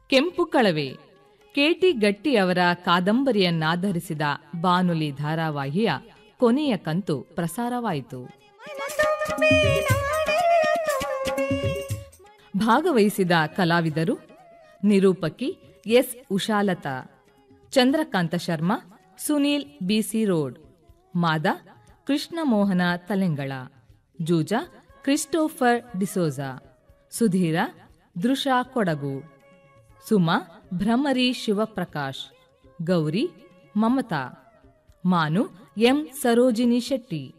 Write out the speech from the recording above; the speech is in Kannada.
ಕೆಂಪು ಕಳವೆ ಕೆಟಿ ಗಟ್ಟಿ ಅವರ ಕಾದಂಬರಿಯನ್ನಾಧರಿಸಿದ ಬಾನುಲಿ ಧಾರಾವಾಹಿಯ ಕೊನೆಯ ಕಂತು ಪ್ರಸಾರವಾಯಿತು ಭಾಗವಹಿಸಿದ ಕಲಾವಿದರು ನಿರೂಪಕಿ ಎಸ್ ಉಷಾಲತಾ ಚಂದ್ರಕಾಂತ ಶರ್ಮಾ ಸುನೀಲ್ ಬಿಸಿ ರೋಡ್ ಮಾದ ಕೃಷ್ಣಮೋಹನ ತಲೆಂಗಳ ಜೂಜ ಕ್ರಿಸ್ಟೋಫರ್ ಡಿಸೋಜಾ ಸುಧೀರ ದೃಶಾ ಕೊಡಗು ಸುಮಾ ಭ್ರಮರಿ ಶಿವಪ್ರಕಾಶ್ ಗೌರಿ ಮಮತಾ ಮಾನು ಎಂ ಸರೋಜಿನಿ ಶೆಟ್ಟಿ